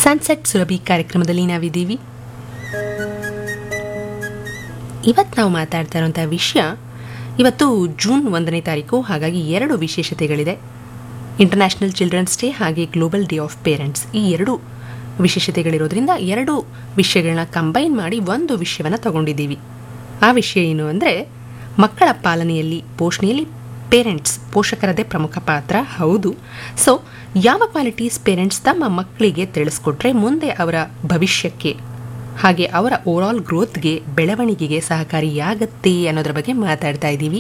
sunset Surabhi ಕಾರ್ಯಕ್ರಮದಲ್ಲಿ ನಾವಿದ್ದೀವಿ ಇವತ್ತು ನಾವು ಮಾತಾಡ್ತಾ ಇರುವಂಥ ವಿಷಯ ಇವತ್ತು ಜೂನ್ ಒಂದನೇ ತಾರೀಕು ಹಾಗಾಗಿ ಎರಡು ವಿಶೇಷತೆಗಳಿದೆ ಇಂಟರ್ನ್ಯಾಷನಲ್ ಚಿಲ್ಡ್ರನ್ಸ್ ಡೇ ಹಾಗೆ ಗ್ಲೋಬಲ್ ಡೇ ಆಫ್ ಪೇರೆಂಟ್ಸ್ ಈ ಎರಡು ವಿಶೇಷತೆಗಳಿರೋದ್ರಿಂದ ಎರಡು ವಿಷಯಗಳನ್ನ ಕಂಬೈನ್ ಮಾಡಿ ಒಂದು ವಿಷಯವನ್ನು ತಗೊಂಡಿದ್ದೀವಿ ಆ ವಿಷಯ ಏನು ಅಂದರೆ ಮಕ್ಕಳ ಪಾಲನೆಯಲ್ಲಿ ಪೋಷಣೆಯಲ್ಲಿ ಪೇರೆಂಟ್ಸ್ ಪೋಷಕರದೇ ಪ್ರಮುಖ ಪಾತ್ರ ಹೌದು ಸೊ ಯಾವ ಕ್ವಾಲಿಟೀಸ್ ಪೇರೆಂಟ್ಸ್ ತಮ್ಮ ಮಕ್ಕಳಿಗೆ ತಿಳಿಸ್ಕೊಟ್ರೆ ಮುಂದೆ ಅವರ ಭವಿಷ್ಯಕ್ಕೆ ಹಾಗೆ ಅವರ ಓವರಾಲ್ ಗ್ರೋತ್ಗೆ ಬೆಳವಣಿಗೆಗೆ ಸಹಕಾರಿಯಾಗತ್ತೆ ಅನ್ನೋದ್ರ ಬಗ್ಗೆ ಮಾತಾಡ್ತಾ ಇದ್ದೀವಿ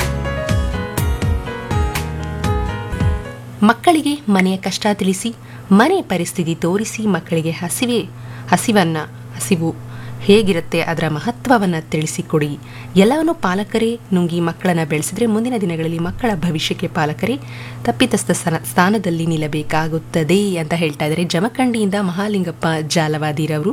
ಮಕ್ಕಳಿಗೆ ಮನೆಯ ಕಷ್ಟ ತಿಳಿಸಿ ಮನೆ ಪರಿಸ್ಥಿತಿ ತೋರಿಸಿ ಮಕ್ಕಳಿಗೆ ಹಸಿವೆ ಹಸಿವನ್ನ ಹಸಿವು ಹೇಗಿರುತ್ತೆ ಅದರ ಮಹತ್ವವನ್ನು ತಿಳಿಸಿಕೊಡಿ ಎಲ್ಲವನ್ನೂ ಪಾಲಕರೇ ನುಂಗಿ ಮಕ್ಕಳನ್ನು ಬೆಳೆಸಿದ್ರೆ ಮುಂದಿನ ದಿನಗಳಲ್ಲಿ ಮಕ್ಕಳ ಭವಿಷ್ಯಕ್ಕೆ ಪಾಲಕರೇ ತಪ್ಪಿತಸ್ಥ ಸ್ಥಾನ- ಸ್ಥಾನದಲ್ಲಿ ನಿಲ್ಲಬೇಕಾಗುತ್ತದೆ ಅಂತ ಹೇಳ್ತಾ ಇದ್ದಾರೆ ಜಮಖಂಡಿಯಿಂದ ಮಹಾಲಿಂಗಪ್ಪ ಜಾಲವಾದಿರವರು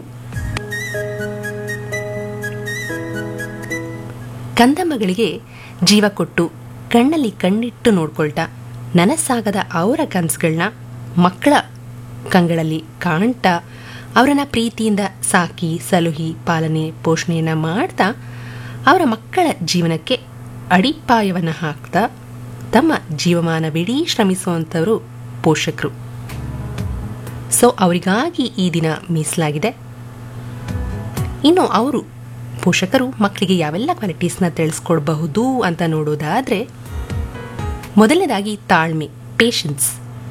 ಕಂದಮ್ಮಗಳಿಗೆ ಜೀವ ಕೊಟ್ಟು ಕಣ್ಣಲ್ಲಿ ಕಣ್ಣಿಟ್ಟು ನೋಡ್ಕೊಳ್ತಾ ನನಸಾಗದ ಅವರ ಕನಸುಗಳನ್ನ ಮಕ್ಕಳ ಕಂಗಳಲ್ಲಿ ಕಾಣ್ತಾ ಅವರನ್ನ ಪ್ರೀತಿಯಿಂದ ಸಾಕಿ ಸಲುಹಿ ಪಾಲನೆ ಪೋಷಣೆಯನ್ನು ಮಾಡ್ತಾ ಅವರ ಮಕ್ಕಳ ಜೀವನಕ್ಕೆ ಅಡಿಪಾಯವನ್ನು ಹಾಕ್ತಾ ತಮ್ಮ ಜೀವಮಾನವಿಡೀ ಶ್ರಮಿಸುವಂಥವರು ಪೋಷಕರು ಸೊ ಅವರಿಗಾಗಿ ಈ ದಿನ ಮೀಸಲಾಗಿದೆ ಇನ್ನು ಅವರು ಪೋಷಕರು ಮಕ್ಕಳಿಗೆ ಯಾವೆಲ್ಲ ಕ್ವಾಲಿಟೀಸ್ನ ತಿಳಿಸ್ಕೊಡ್ಬಹುದು ಅಂತ ನೋಡೋದಾದ್ರೆ ಮೊದಲನೇದಾಗಿ ತಾಳ್ಮೆ ಪೇಷನ್ಸ್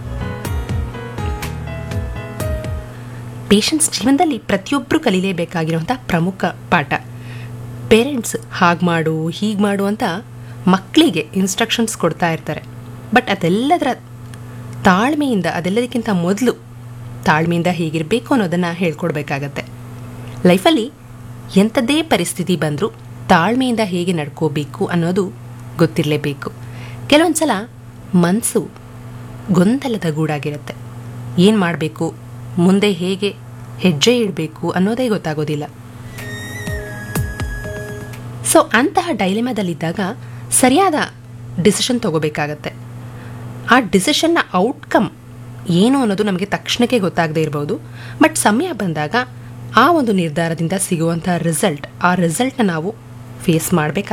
ಪೇಷನ್ಸ್ ಜೀವನದಲ್ಲಿ ಪ್ರತಿಯೊಬ್ಬರು ಕಲೀಲೇಬೇಕಾಗಿರುವಂಥ ಪ್ರಮುಖ ಪಾಠ ಪೇರೆಂಟ್ಸ್ ಹಾಗೆ ಮಾಡು ಹೀಗೆ ಮಾಡು ಅಂತ ಮಕ್ಕಳಿಗೆ ಇನ್ಸ್ಟ್ರಕ್ಷನ್ಸ್ ಕೊಡ್ತಾ ಇರ್ತಾರೆ ಬಟ್ ಅದೆಲ್ಲದರ ತಾಳ್ಮೆಯಿಂದ ಅದೆಲ್ಲದಕ್ಕಿಂತ ಮೊದಲು ತಾಳ್ಮೆಯಿಂದ ಹೇಗಿರಬೇಕು ಅನ್ನೋದನ್ನು ಹೇಳ್ಕೊಡ್ಬೇಕಾಗತ್ತೆ ಲೈಫಲ್ಲಿ ಎಂಥದ್ದೇ ಪರಿಸ್ಥಿತಿ ಬಂದರೂ ತಾಳ್ಮೆಯಿಂದ ಹೇಗೆ ನಡ್ಕೋಬೇಕು ಅನ್ನೋದು ಗೊತ್ತಿರಲೇಬೇಕು ಕೆಲವೊಂದು ಸಲ ಮನಸ್ಸು ಗೊಂದಲದ ಗೂಡಾಗಿರುತ್ತೆ ಏನು ಮಾಡಬೇಕು ಮುಂದೆ ಹೇಗೆ ಹೆಜ್ಜೆ ಇಡಬೇಕು ಅನ್ನೋದೇ ಗೊತ್ತಾಗೋದಿಲ್ಲ ಸೊ ಅಂತಹ ಡೈಲೆಮಾದಲ್ಲಿದ್ದಾಗ ಸರಿಯಾದ ಡಿಸಿಷನ್ ತಗೋಬೇಕಾಗತ್ತೆ ಆ ಡಿಸಿಷನ್ನ ಔಟ್ಕಮ್ ಏನು ಅನ್ನೋದು ನಮಗೆ ತಕ್ಷಣಕ್ಕೆ ಗೊತ್ತಾಗದೇ ಇರಬಹುದು ಬಟ್ ಸಮಯ ಬಂದಾಗ ಆ ಒಂದು ನಿರ್ಧಾರದಿಂದ ಸಿಗುವಂಥ ರಿಸಲ್ಟ್ ಆ ರಿಸಲ್ಟ್ನ ನಾವು ಫೇಸ್ ಮಾಡಬೇಕಾಗುತ್ತೆ